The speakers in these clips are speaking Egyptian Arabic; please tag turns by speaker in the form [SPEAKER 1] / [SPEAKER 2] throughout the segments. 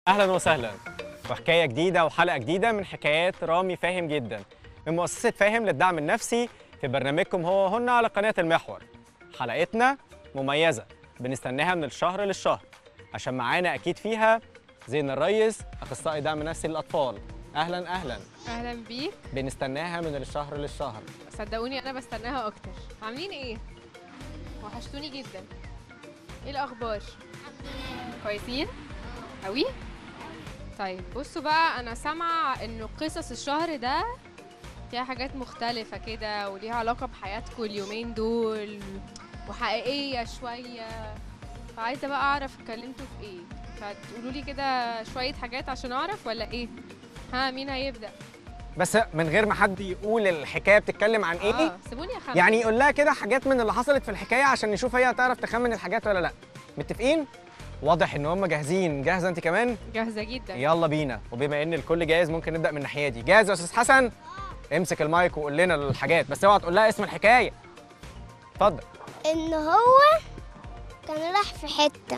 [SPEAKER 1] اهلا وسهلا وحكايه جديده وحلقه جديده من حكايات رامي فاهم جدا من مؤسسه فاهم للدعم النفسي في برنامجكم هو هن على قناه المحور حلقتنا مميزه بنستناها من الشهر للشهر عشان معانا اكيد فيها زين الريس اخصائي دعم نفسي للاطفال اهلا اهلا
[SPEAKER 2] اهلا بيك
[SPEAKER 1] بنستناها من الشهر للشهر
[SPEAKER 2] صدقوني انا بستناها اكتر عاملين ايه وحشتوني جدا ايه الاخبار كويسين قوي طيب بصوا بقى انا سامعه انه قصص الشهر ده فيها حاجات مختلفه كده وليها علاقه بحياتكم اليومين دول وحقيقيه شويه فعايزه بقى اعرف اتكلمتوا في ايه فتقولوا لي كده شويه حاجات عشان اعرف ولا ايه ها مين هيبدا
[SPEAKER 1] بس من غير ما حد يقول الحكايه بتتكلم عن ايه
[SPEAKER 2] اه سيبوني اخمن
[SPEAKER 1] يعني يقول لها كده حاجات من اللي حصلت في الحكايه عشان نشوف هي هتعرف تخمن الحاجات ولا لا متفقين واضح ان هم جاهزين جاهزه انت كمان
[SPEAKER 2] جاهزه جدا
[SPEAKER 1] يلا بينا وبما ان الكل جاهز ممكن نبدا من الناحيه دي جاهز يا استاذ حسن امسك المايك وقول لنا الحاجات بس اوعى تقول لها اسم الحكايه اتفضل
[SPEAKER 3] ان هو كان راح في حته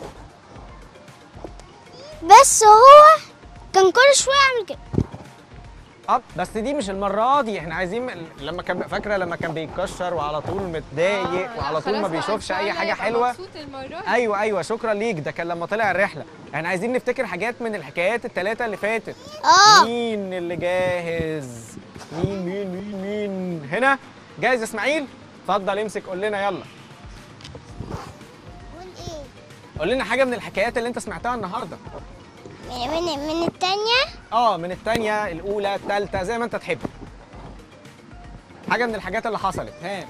[SPEAKER 3] بس هو كان كل شويه يعمل كده
[SPEAKER 1] اه بس دي مش المره دي احنا عايزين لما كان فاكره لما كان بيتكشر وعلى طول متضايق
[SPEAKER 2] آه،
[SPEAKER 1] وعلى
[SPEAKER 2] لا،
[SPEAKER 1] طول ما
[SPEAKER 2] خلاص بقى، إن
[SPEAKER 1] بيشوفش
[SPEAKER 2] شاء
[SPEAKER 1] اي
[SPEAKER 2] الله
[SPEAKER 1] حاجه
[SPEAKER 2] يبقى
[SPEAKER 1] حلوه
[SPEAKER 2] مبسوط المرة دي.
[SPEAKER 1] ايوه ايوه شكرا ليك ده كان لما طلع الرحله احنا عايزين نفتكر حاجات من الحكايات الثلاثه اللي فاتت
[SPEAKER 3] اه
[SPEAKER 1] مين اللي جاهز مين مين مين مين هنا جاهز يا اسماعيل اتفضل امسك قول لنا يلا
[SPEAKER 3] قول ايه
[SPEAKER 1] قول لنا حاجه من الحكايات اللي انت سمعتها النهارده
[SPEAKER 3] من من, من التانية
[SPEAKER 1] اه من الثانيه الاولى الثالثه زي ما انت تحب حاجه من الحاجات اللي حصلت ها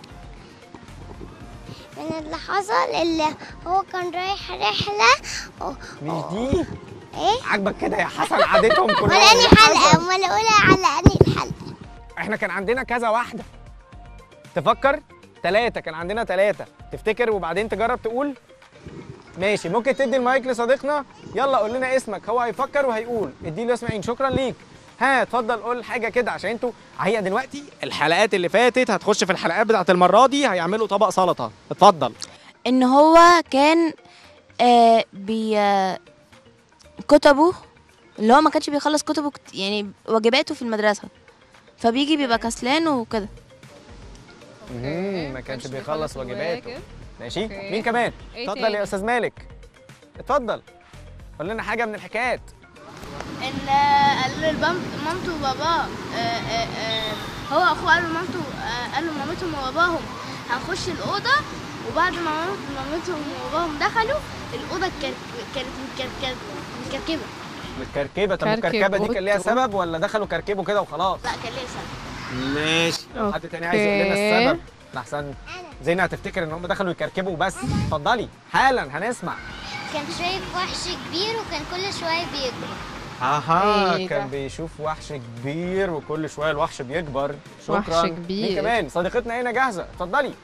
[SPEAKER 3] من اللي حصل اللي هو كان رايح رحلة و-
[SPEAKER 1] مش دي
[SPEAKER 3] ايه
[SPEAKER 1] عاجبك كده يا حسن عادتهم كلهم
[SPEAKER 3] ولا اني
[SPEAKER 1] يا
[SPEAKER 3] حلقة
[SPEAKER 1] حسن.
[SPEAKER 3] امال اقولها على اني الحلقة
[SPEAKER 1] احنا كان عندنا كذا واحده تفكر ثلاثه كان عندنا ثلاثه تفتكر وبعدين تجرب تقول ماشي ممكن تدي المايك لصديقنا يلا قول لنا اسمك هو هيفكر وهيقول ادي له اسمعين شكرا ليك ها اتفضل قول حاجه كده عشان انتوا هي دلوقتي الحلقات اللي فاتت هتخش في الحلقات بتاعت المره دي هيعملوا طبق سلطه اتفضل
[SPEAKER 4] ان هو كان آه بي آه، كتبه اللي هو ما كانش بيخلص كتبه كت- يعني واجباته في المدرسة فبيجي بيبقى كسلان وكده
[SPEAKER 1] مم، ما كانش بيخلص واجباته
[SPEAKER 2] الواجب.
[SPEAKER 1] ماشي
[SPEAKER 2] أوكي.
[SPEAKER 1] مين كمان
[SPEAKER 2] إيه
[SPEAKER 1] اتفضل
[SPEAKER 2] تاني؟
[SPEAKER 1] يا استاذ مالك اتفضل قول لنا حاجه من الحكايات
[SPEAKER 5] ان قال له البام- مامته وباباه آه، آه، آه، هو اخوه قال له مامته آه، قال له مامتهم وباباهم هنخش الاوضه وبعد ما مام- مامتهم وباباهم دخلوا الاوضه كانت كانت متكركبه متكركبه
[SPEAKER 1] متكركبه طب
[SPEAKER 2] كركب
[SPEAKER 1] الكركبه دي كان ليها
[SPEAKER 2] أوضته.
[SPEAKER 1] سبب ولا دخلوا كركبوا كده وخلاص
[SPEAKER 5] لا كان ليها سبب
[SPEAKER 1] ماشي لو حد تاني عايز يقول لنا
[SPEAKER 2] أوكي.
[SPEAKER 1] السبب لحسن زينة هتفتكر ان هم دخلوا يكركبوا بس اتفضلي حالا هنسمع
[SPEAKER 3] كان شايف وحش كبير وكان كل شوية بيكبر
[SPEAKER 1] اها
[SPEAKER 2] إيه
[SPEAKER 1] كان
[SPEAKER 2] ده؟
[SPEAKER 1] بيشوف وحش كبير وكل شويه الوحش بيكبر شكرا
[SPEAKER 2] وحش
[SPEAKER 1] مين
[SPEAKER 2] كبير.
[SPEAKER 1] كمان صديقتنا هنا جاهزه اتفضلي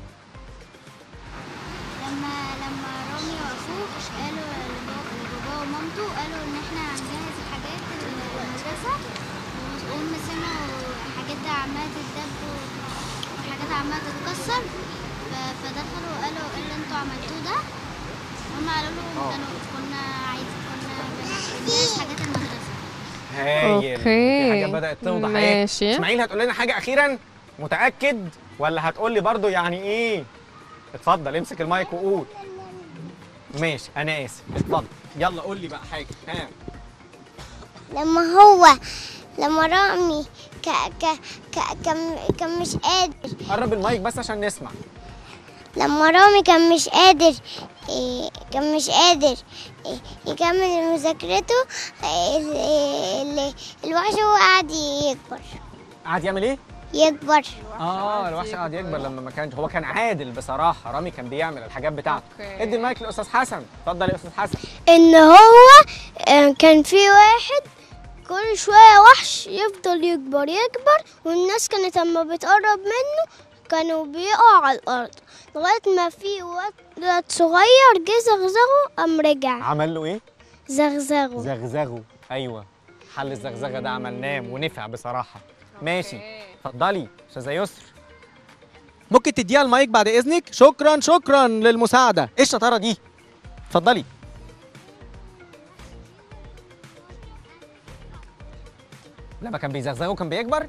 [SPEAKER 3] لما لما رامي واخوه قالوا لبابا لبابا ومامته قالوا ان احنا هنجهز الحاجات المدرسة وهم سمعوا حاجات عمالة تتدب وحاجات عمالة تتكسر ف- فدخلوا قالوا ايه اللي انتوا عملتوه ده هم قالوا لهم كانوا كنا عايزين كنا بنجهز حاجات المدرسة
[SPEAKER 1] هايل
[SPEAKER 2] أوكي.
[SPEAKER 1] في حاجه بدات توضح اهي
[SPEAKER 2] ماشي.
[SPEAKER 1] اسماعيل هتقول لنا حاجه اخيرا متاكد ولا هتقول لي برضو يعني ايه اتفضل امسك المايك وقول ماشي انا اسف اتفضل يلا قول لي بقى حاجه ها
[SPEAKER 3] لما هو لما رامي ك ك ك كان كان مش قادر
[SPEAKER 1] قرب المايك بس عشان نسمع
[SPEAKER 3] لما رامي كان مش قادر إيه، كان مش قادر إيه، يكمل مذاكرته إيه، ال- ال- الوحش هو قاعد يكبر
[SPEAKER 1] قعد يعمل ايه
[SPEAKER 3] يكبر
[SPEAKER 1] اه
[SPEAKER 2] قعد
[SPEAKER 1] الوحش قعد
[SPEAKER 2] يكبر.
[SPEAKER 1] يكبر لما ما كانش هو كان عادل بصراحه رامي كان بيعمل الحاجات بتاعته
[SPEAKER 2] أوكي.
[SPEAKER 1] ادي المايك لاستاذ حسن اتفضل يا استاذ حسن
[SPEAKER 3] ان هو آه، كان في واحد كل شوية وحش يفضل يكبر يكبر والناس كانت اما بتقرب منه كانوا بيقعوا على الأرض لغاية ما في ولد صغير جه زغزغه قام رجع
[SPEAKER 1] عمل له ايه
[SPEAKER 3] زغزغه
[SPEAKER 1] زغزغه ايوه حل الزغزغه ده عملناه ونفع بصراحه ماشي
[SPEAKER 2] أوكي.
[SPEAKER 1] اتفضلي استاذه يسر ممكن تديها المايك بعد اذنك شكرا شكرا للمساعده ايه الشطاره دي اتفضلي لما كان بيزغزغه كان بيكبر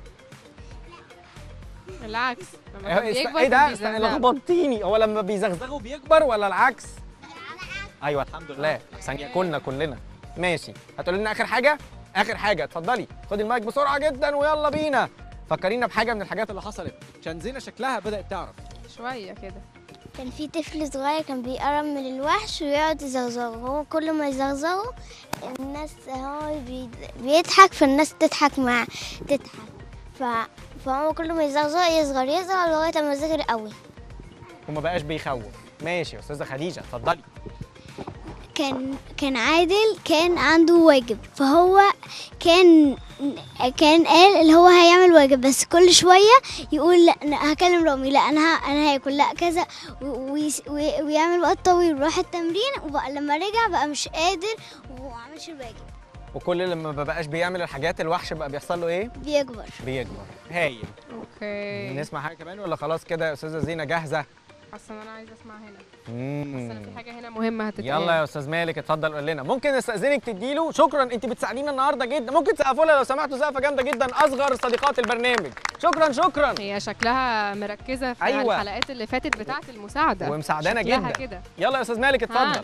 [SPEAKER 2] العكس لما كان
[SPEAKER 1] ايه است-
[SPEAKER 2] بيكبر
[SPEAKER 1] إيه
[SPEAKER 2] كان
[SPEAKER 1] ده است-
[SPEAKER 2] بيزغزغ.
[SPEAKER 1] لخبطتيني هو لما بيزغزغه بيكبر ولا العكس ايوه الحمد لله عشان ياكلنا كلنا ماشي هتقولي لنا اخر حاجه اخر حاجه اتفضلي خدي المايك بسرعه جدا ويلا بينا فكرينا بحاجه من الحاجات اللي حصلت عشان زينه شكلها بدات تعرف
[SPEAKER 2] شويه كده
[SPEAKER 3] كان في طفل صغير كان بيقرب من الوحش ويقعد يزغزغه هو كل ما يزغزغه الناس هو بي- بيضحك فالناس تضحك معاه تضحك ف... فهو كل ما يزغزغ يصغر يصغر لغاية ما صغر قوي
[SPEAKER 1] وما بقاش بيخوف ماشي يا استاذه خديجه اتفضلي
[SPEAKER 3] كان كان عادل كان عنده واجب فهو كان كان قال اللي هو هيعمل واجب بس كل شويه يقول لا أنا هكلم رامي لا انا ه- انا هاكل لا كذا و- ويس- وي- ويعمل وقت طويل وراح التمرين وبقى لما رجع بقى مش قادر وما عملش الواجب
[SPEAKER 1] وكل لما ما بقاش بيعمل الحاجات الوحش بقى بيحصل له ايه
[SPEAKER 3] بيكبر
[SPEAKER 1] بيكبر هايل
[SPEAKER 2] اوكي
[SPEAKER 1] نسمع حاجه كمان ولا خلاص كده يا استاذه زينه جاهزه
[SPEAKER 2] حاسه ان انا عايزه اسمع هنا بس
[SPEAKER 1] مم.
[SPEAKER 2] انا في حاجه هنا مهمه هتتقال
[SPEAKER 1] يلا يا استاذ مالك اتفضل قول لنا ممكن استاذنك تديله شكرا انت بتساعدينا النهارده جدا ممكن تسقفوا لها لو سمحتوا سقفه جامده جدا اصغر صديقات البرنامج شكرا شكرا
[SPEAKER 2] هي شكلها مركزه في
[SPEAKER 1] أيوة.
[SPEAKER 2] الحلقات اللي فاتت بتاعه المساعده
[SPEAKER 1] ومساعدانا
[SPEAKER 2] شكلها
[SPEAKER 1] جدا.
[SPEAKER 2] كده
[SPEAKER 1] يلا يا استاذ مالك اتفضل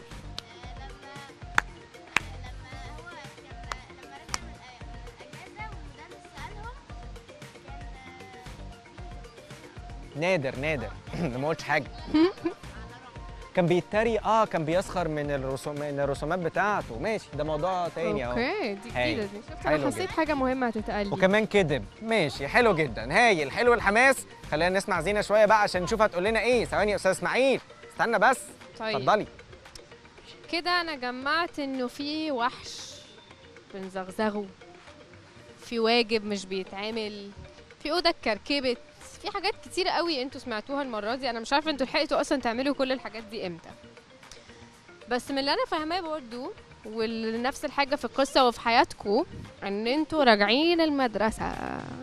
[SPEAKER 1] نادر نادر ما قلتش حاجه كان بيتريق اه كان بيسخر من الرسوم من الرسومات بتاعته ماشي ده موضوع تاني اهو
[SPEAKER 2] اوكي دي
[SPEAKER 1] هايل.
[SPEAKER 2] جديده دي شفت
[SPEAKER 1] حلو
[SPEAKER 2] انا حسيت
[SPEAKER 1] جدا.
[SPEAKER 2] حاجه مهمه هتتقال لي.
[SPEAKER 1] وكمان كذب ماشي حلو جدا هايل حلو الحماس خلينا نسمع زينه شويه بقى عشان نشوف هتقول لنا ايه ثواني يا استاذ اسماعيل استنى بس
[SPEAKER 2] طيب
[SPEAKER 1] اتفضلي
[SPEAKER 2] كده انا جمعت انه في وحش بنزغزغه في واجب مش بيتعمل في اوضه اتكركبت في حاجات كتير قوي انتوا سمعتوها المره دي انا مش عارفه انتوا لحقتوا اصلا تعملوا كل الحاجات دي امتى بس من اللي انا فاهماه برضو ونفس الحاجه في القصه وفي حياتكم ان انتوا راجعين المدرسه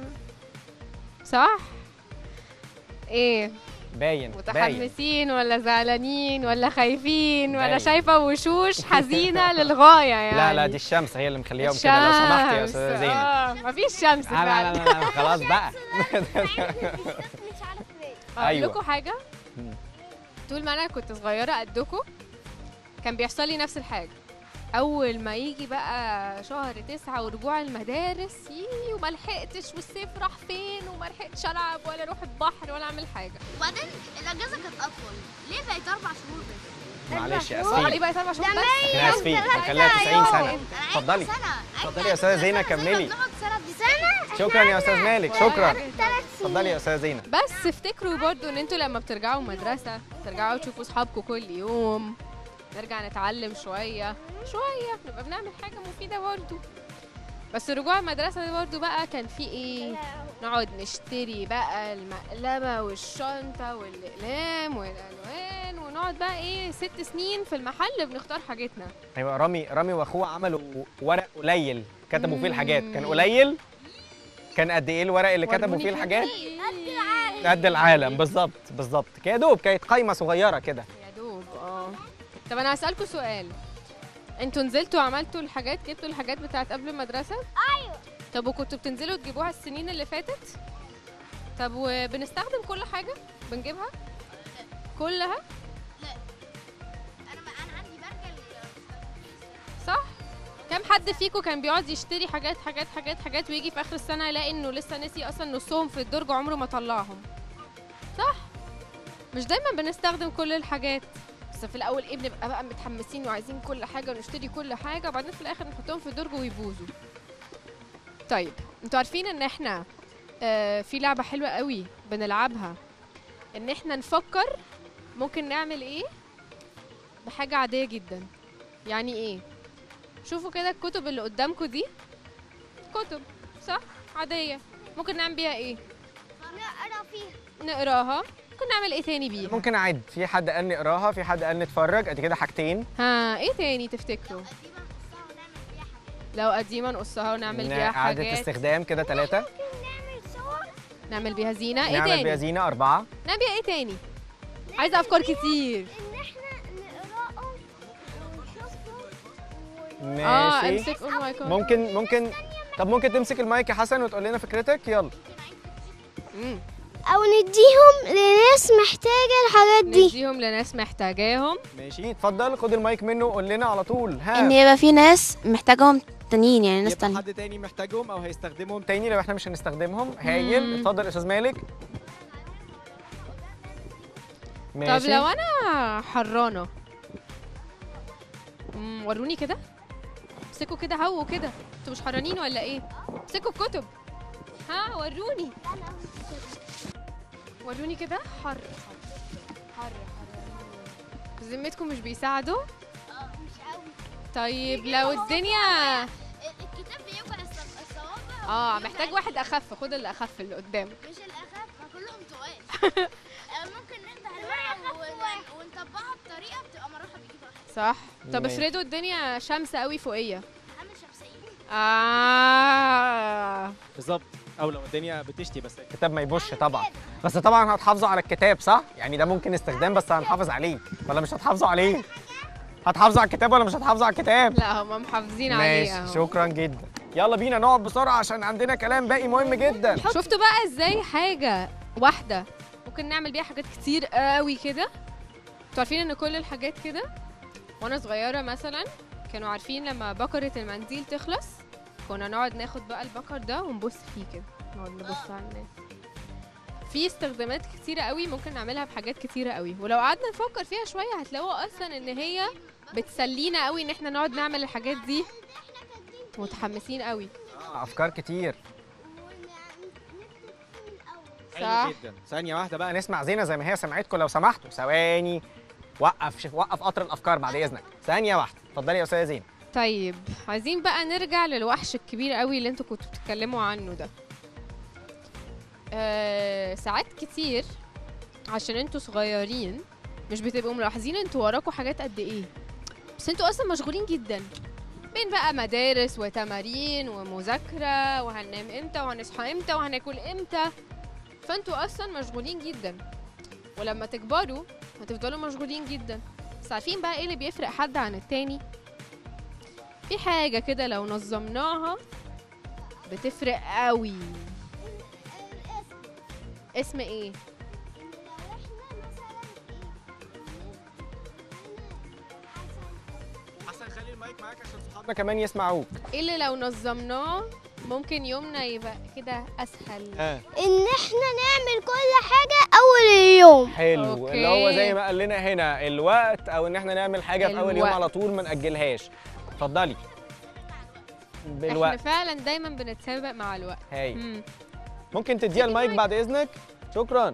[SPEAKER 2] صح ايه
[SPEAKER 1] باين باين
[SPEAKER 2] متحمسين ولا زعلانين ولا خايفين ولا
[SPEAKER 1] باين.
[SPEAKER 2] شايفه وشوش حزينه للغايه يعني
[SPEAKER 1] لا لا دي الشمس هي اللي مخليهم كده لو سمحتي يا
[SPEAKER 2] الشمس.
[SPEAKER 1] استاذه زينب
[SPEAKER 2] اه مفيش شمس
[SPEAKER 1] لا لا لا,
[SPEAKER 2] فعلا
[SPEAKER 1] لا خلاص بقى
[SPEAKER 2] اقول
[SPEAKER 1] أيوة.
[SPEAKER 2] لكم حاجه
[SPEAKER 1] مم.
[SPEAKER 2] طول ما انا كنت صغيره قدكم كان بيحصل لي نفس الحاجه اول ما يجي بقى شهر تسعة ورجوع المدارس يي وما لحقتش والصيف راح فين وما لحقتش العب ولا اروح البحر ولا اعمل حاجه
[SPEAKER 5] وبعدين الاجازه كانت اطول ليه بقت اربع شهور بس
[SPEAKER 1] معلش يا
[SPEAKER 2] اه ليه
[SPEAKER 1] اسفين
[SPEAKER 2] بقى اربع شهور بس
[SPEAKER 1] احنا اسفين هنخليها 90 سنه اتفضلي
[SPEAKER 5] سنه
[SPEAKER 1] اتفضلي يا استاذه زينه كملي
[SPEAKER 5] بنقعد سنه بسنه
[SPEAKER 1] شكرا يا استاذ مالك شكرا
[SPEAKER 3] ثلاث
[SPEAKER 1] اتفضلي يا استاذه زينه
[SPEAKER 2] بس افتكروا برضو ان انتوا لما بترجعوا مدرسة ترجعوا تشوفوا صحابكم كل يوم نرجع نتعلم شوية شوية نبقى بنعمل حاجة مفيدة برضو بس رجوع المدرسة ده برضو بقى كان في ايه نقعد نشتري بقى المقلمة والشنطة والأقلام والألوان ونقعد بقى ايه ست سنين في المحل بنختار حاجتنا
[SPEAKER 1] ايوه رامي رامي واخوه عملوا ورق قليل كتبوا فيه الحاجات كان
[SPEAKER 2] مم.
[SPEAKER 1] قليل كان قد ايه الورق اللي كتبوا
[SPEAKER 2] وروني
[SPEAKER 1] فيه الحاجات
[SPEAKER 2] كده.
[SPEAKER 1] قد العالم بالظبط بالظبط كده يا دوب كانت قايمه صغيره كده
[SPEAKER 2] يا دوب اه طب انا هسألكوا سؤال انتوا نزلتوا عملتوا الحاجات جبتوا الحاجات بتاعت قبل المدرسة؟ ايوه طب وكنتوا بتنزلوا تجيبوها السنين اللي فاتت؟ طب وبنستخدم كل حاجة؟ بنجيبها؟ كلها؟
[SPEAKER 5] انا انا عندي برجل
[SPEAKER 2] صح؟ كم حد فيكم كان بيقعد يشتري حاجات حاجات حاجات حاجات ويجي في اخر السنة يلاقي انه لسه نسي اصلا نصهم في الدرج عمره ما طلعهم صح؟ مش دايما بنستخدم كل الحاجات بس في الاول ايه بنبقى بقى متحمسين وعايزين كل حاجه ونشتري كل حاجه وبعدين في الاخر نحطهم في الدرج ويبوظوا طيب انتوا عارفين ان احنا آه في لعبه حلوه قوي بنلعبها ان احنا نفكر ممكن نعمل ايه بحاجه عاديه جدا يعني ايه شوفوا كده الكتب اللي قدامكم دي كتب صح عاديه ممكن نعمل بيها ايه
[SPEAKER 3] نقرا فيها
[SPEAKER 2] نقراها ممكن نعمل ايه تاني بيها
[SPEAKER 1] ممكن اعد في حد قال نقراها في حد قال نتفرج ادي كده حاجتين
[SPEAKER 2] ها ايه تاني تفتكروا لو قديمه نقصها ونعمل بيها
[SPEAKER 1] اعاده
[SPEAKER 2] حاجات
[SPEAKER 1] استخدام كده ثلاثه
[SPEAKER 3] نعمل صور
[SPEAKER 2] نعمل بيها زينه ايه
[SPEAKER 1] نعمل بيها
[SPEAKER 2] تاني
[SPEAKER 1] زينه اربعه
[SPEAKER 2] نعمل بيها ايه تاني عايزه افكار كتير
[SPEAKER 3] ان احنا نقراهم ونشوفهم
[SPEAKER 2] اه
[SPEAKER 1] ماشي
[SPEAKER 2] امسك اون ماي
[SPEAKER 1] ممكن ممكن طب ممكن تمسك المايك يا حسن وتقول لنا فكرتك يلا
[SPEAKER 2] مم.
[SPEAKER 3] او نديهم لناس محتاجه الحاجات دي
[SPEAKER 2] نديهم لناس محتاجاهم
[SPEAKER 1] ماشي اتفضل خد المايك منه وقول لنا على طول ها
[SPEAKER 4] ان يبقى في ناس محتاجهم تانيين يعني ناس
[SPEAKER 1] يبقى
[SPEAKER 4] تانية
[SPEAKER 1] حد تاني محتاجهم او هيستخدمهم تاني لو احنا مش هنستخدمهم هايل
[SPEAKER 2] مم.
[SPEAKER 1] اتفضل يا استاذ مالك
[SPEAKER 2] طب
[SPEAKER 1] ماشي
[SPEAKER 2] لو انا حرانه مم، وروني كده امسكوا كده هو كده انتوا مش حرانين ولا ايه امسكوا الكتب ها وروني وروني كده حر حر حر ذمتكم مش بيساعدوا
[SPEAKER 3] مش قوي
[SPEAKER 2] طيب لو الدنيا
[SPEAKER 3] الكتاب بيبقى الصوابع
[SPEAKER 2] اه محتاج واحد اخف خد اللي اخف اللي قدامك
[SPEAKER 3] مش الاخف ما كلهم تقال آه، ممكن نفتح الورقه ون- ونطبقها بطريقه بتبقى مروحه بيجيب واحد
[SPEAKER 2] صح طب
[SPEAKER 1] ماشي.
[SPEAKER 2] افرضوا الدنيا شمس قوي فوقيه
[SPEAKER 3] عامل شمسيه
[SPEAKER 2] اه
[SPEAKER 1] بالظبط او لو الدنيا بتشتي بس الكتاب ما يبوش طبعا بس طبعا هتحافظوا على الكتاب صح يعني ده ممكن استخدام بس هنحافظ عليه ولا مش هتحافظوا عليه هتحافظوا على الكتاب ولا مش هتحافظوا على الكتاب
[SPEAKER 2] لا هم محافظين عليه
[SPEAKER 1] ماشي
[SPEAKER 2] اهو
[SPEAKER 1] شكرا جدا يلا بينا نقعد بسرعه عشان عندنا كلام باقي مهم جدا
[SPEAKER 2] شفتوا بقى ازاي حاجه واحده ممكن نعمل بيها حاجات كتير قوي كده انتوا عارفين ان كل الحاجات كده وانا صغيره مثلا كانوا عارفين لما بكره المنديل تخلص كنا نقعد ناخد بقى البكر ده ونبص فيه كده نقعد نبص على الناس في استخدامات كتيرة قوي ممكن نعملها بحاجات كتيرة قوي ولو قعدنا نفكر فيها شوية هتلاقوا اصلا ان هي بتسلينا قوي ان احنا نقعد نعمل الحاجات دي متحمسين قوي
[SPEAKER 1] افكار كتير
[SPEAKER 2] صح
[SPEAKER 1] جدا ثانيه واحده بقى نسمع زينه زي ما هي سمعتكم لو سمحتوا ثواني وقف شف وقف قطر الافكار بعد اذنك ثانيه واحده اتفضلي يا استاذه زينه
[SPEAKER 2] طيب عايزين بقى نرجع للوحش الكبير قوي اللي انتوا كنتوا بتتكلموا عنه ده آه ساعات كتير عشان انتوا صغيرين مش بتبقوا ملاحظين انتوا وراكوا حاجات قد ايه بس انتوا اصلا مشغولين جدا بين بقى مدارس وتمارين ومذاكرة وهننام امتى وهنصحى امتى وهناكل امتى فانتوا اصلا مشغولين جدا ولما تكبروا هتفضلوا مشغولين جدا بس عارفين بقى ايه اللي بيفرق حد عن التاني في حاجة كده لو نظمناها بتفرق قوي اسم ايه
[SPEAKER 1] حسن خلي المايك معاك عشان صحابنا كمان يسمعوك
[SPEAKER 2] ايه اللي لو نظمناه ممكن يومنا يبقى كده اسهل
[SPEAKER 1] ها
[SPEAKER 3] ان احنا نعمل كل حاجه اول اليوم
[SPEAKER 1] حلو
[SPEAKER 2] أوكي.
[SPEAKER 1] اللي هو زي ما قال لنا هنا الوقت او ان احنا نعمل حاجه في اول يوم
[SPEAKER 2] الوقت.
[SPEAKER 1] على طول ما ناجلهاش اتفضلي
[SPEAKER 2] احنا
[SPEAKER 1] بالوقت
[SPEAKER 2] فعلا دايما بنتسابق مع الوقت
[SPEAKER 1] هاي
[SPEAKER 2] مم.
[SPEAKER 1] ممكن تديها المايك بعد اذنك شكرا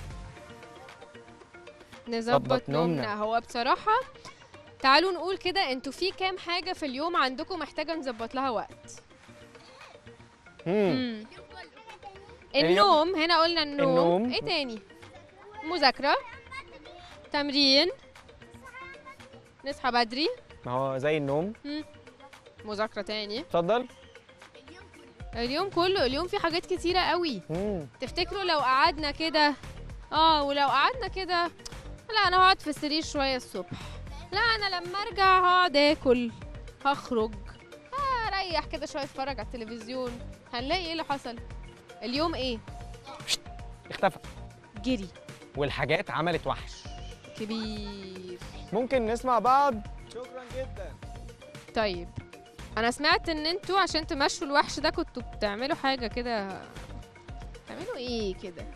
[SPEAKER 2] نظبط
[SPEAKER 1] ظبط نومنا.
[SPEAKER 2] نومنا هو بصراحة تعالوا نقول كده انتوا في كام حاجة في اليوم عندكم محتاجة نظبط لها وقت
[SPEAKER 1] مم.
[SPEAKER 2] مم. النوم هنا قلنا النوم.
[SPEAKER 1] النوم.
[SPEAKER 2] ايه تاني مذاكرة تمرين نصحى بدري
[SPEAKER 1] ما هو زي النوم
[SPEAKER 2] مذاكرة تاني
[SPEAKER 1] اتفضل
[SPEAKER 2] اليوم كله اليوم فيه حاجات كتيرة قوي
[SPEAKER 1] مم.
[SPEAKER 2] تفتكروا لو قعدنا كده اه ولو قعدنا كده لا انا هقعد في السرير شوية الصبح لا انا لما ارجع هقعد اكل هخرج اريح كده شوية اتفرج على التلفزيون هنلاقي ايه اللي حصل اليوم ايه
[SPEAKER 1] اختفى
[SPEAKER 2] جري
[SPEAKER 1] والحاجات عملت وحش
[SPEAKER 2] كبير
[SPEAKER 1] ممكن نسمع بعض شكرا جدا
[SPEAKER 2] طيب انا سمعت ان انتوا عشان تمشوا الوحش ده كنتوا بتعملوا حاجه كده بتعملوا ايه كده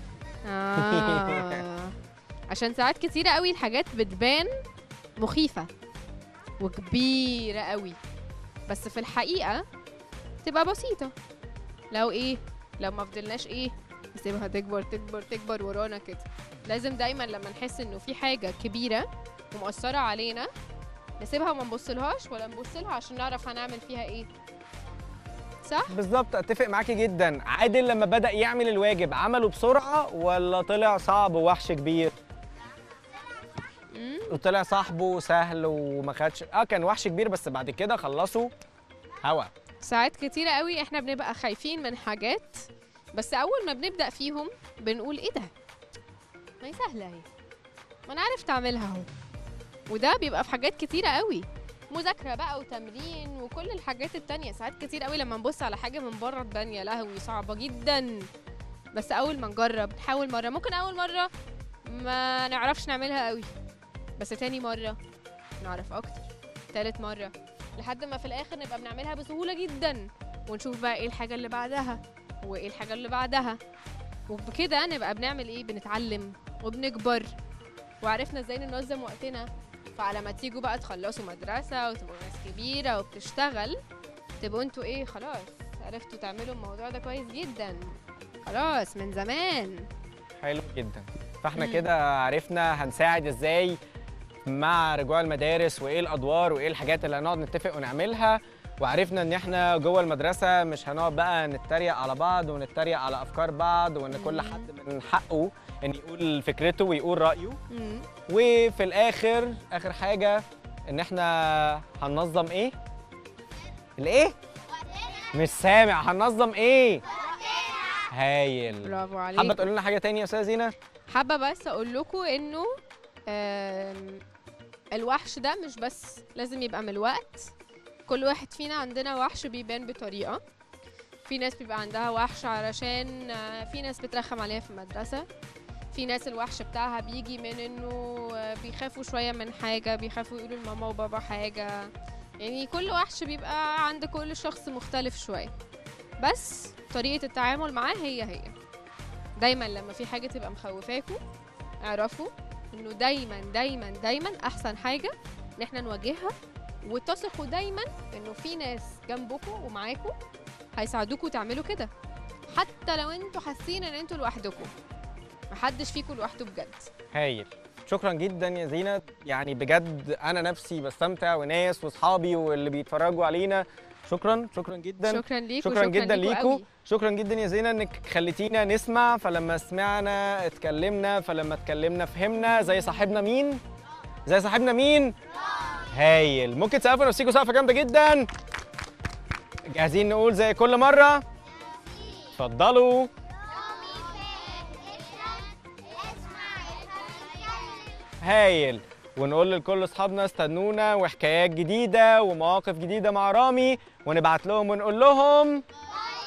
[SPEAKER 2] آه. عشان ساعات كتيره قوي الحاجات بتبان مخيفه وكبيره قوي بس في الحقيقه تبقى بسيطه لو ايه لو ما فضلناش ايه نسيبها تكبر تكبر تكبر ورانا كده لازم دايما لما نحس انه في حاجه كبيره ومؤثره علينا نسيبها وما نبصلهاش ولا نبصلها عشان نعرف هنعمل فيها ايه صح
[SPEAKER 1] بالظبط اتفق معاكي جدا عادل لما بدا يعمل الواجب عمله بسرعه ولا طلع صعب ووحش كبير
[SPEAKER 2] مم.
[SPEAKER 1] وطلع صاحبه سهل وما خدش اه كان وحش كبير بس بعد كده خلصوا هوا
[SPEAKER 2] ساعات كتيرة قوي احنا بنبقى خايفين من حاجات بس اول ما بنبدأ فيهم بنقول ايه ده ما هي سهلة اهي ما انا عرفت اعملها اهو وده بيبقى في حاجات كتيرة قوي مذاكره بقى وتمرين وكل الحاجات التانية ساعات كتير قوي لما نبص على حاجه من بره تبان يا لهوي صعبه جدا بس اول ما نجرب نحاول مره ممكن اول مره ما نعرفش نعملها قوي بس تاني مره نعرف اكتر تالت مره لحد ما في الاخر نبقى بنعملها بسهوله جدا ونشوف بقى ايه الحاجه اللي بعدها وايه الحاجه اللي بعدها وبكده نبقى بنعمل ايه بنتعلم وبنكبر وعرفنا ازاي ننظم وقتنا فعلى ما تيجوا بقى تخلصوا مدرسة وتبقوا ناس كبيرة وبتشتغل تبقوا انتوا ايه خلاص عرفتوا تعملوا الموضوع ده كويس جدا خلاص من زمان
[SPEAKER 1] حلو جدا فاحنا
[SPEAKER 2] مم.
[SPEAKER 1] كده عرفنا هنساعد ازاي مع رجوع المدارس وايه الادوار وايه الحاجات اللي هنقعد نتفق ونعملها وعرفنا ان احنا جوه المدرسه مش هنقعد بقى نتريق على بعض ونتريق على افكار بعض وان كل
[SPEAKER 2] مم.
[SPEAKER 1] حد من حقه ان يقول فكرته ويقول رايه
[SPEAKER 2] مم.
[SPEAKER 1] وفي الاخر اخر حاجه ان احنا هننظم ايه الايه مش سامع هننظم ايه هايل
[SPEAKER 2] برافو
[SPEAKER 1] حابه
[SPEAKER 2] عليك
[SPEAKER 1] تقول لنا حاجه تانية يا استاذه زينه
[SPEAKER 2] حابة بس اقول لكم انه آم، الوحش ده مش بس لازم يبقى من الوقت كل واحد فينا عندنا وحش بيبان بطريقة في ناس بيبقى عندها وحش علشان آه، في ناس بترخم عليها في المدرسة في ناس الوحش بتاعها بيجي من انه آه، بيخافوا شوية من حاجة بيخافوا يقولوا لماما وبابا حاجة يعني كل وحش بيبقى عند كل شخص مختلف شوية بس طريقة التعامل معاه هي هي دايما لما في حاجة تبقى مخوفاكوا اعرفوا انه دايما دايما دايما احسن حاجة ان احنا نواجهها وتثقوا دايما انه في ناس جنبكم ومعاكم هيساعدوكوا تعملوا كده حتى لو انتوا حاسين ان انتوا لوحدكم محدش فيكم لوحده بجد
[SPEAKER 1] هايل شكرا جدا يا زينة يعني بجد انا نفسي بستمتع وناس واصحابي واللي بيتفرجوا علينا شكرا شكرا جدا
[SPEAKER 2] شكرا ليكوا
[SPEAKER 1] شكرا جدا
[SPEAKER 2] ليكوا
[SPEAKER 1] ليكوا
[SPEAKER 2] قوي.
[SPEAKER 1] شكرا جدا يا زينة انك خليتينا نسمع فلما سمعنا اتكلمنا فلما اتكلمنا فهمنا زي صاحبنا مين زي صاحبنا مين هايل ممكن تسقفوا نفسيكوا سقفه جامده جدا جاهزين نقول زي كل مره اتفضلوا هايل ونقول لكل اصحابنا استنونا وحكايات جديده ومواقف جديده مع رامي ونبعت لهم ونقول لهم
[SPEAKER 3] باي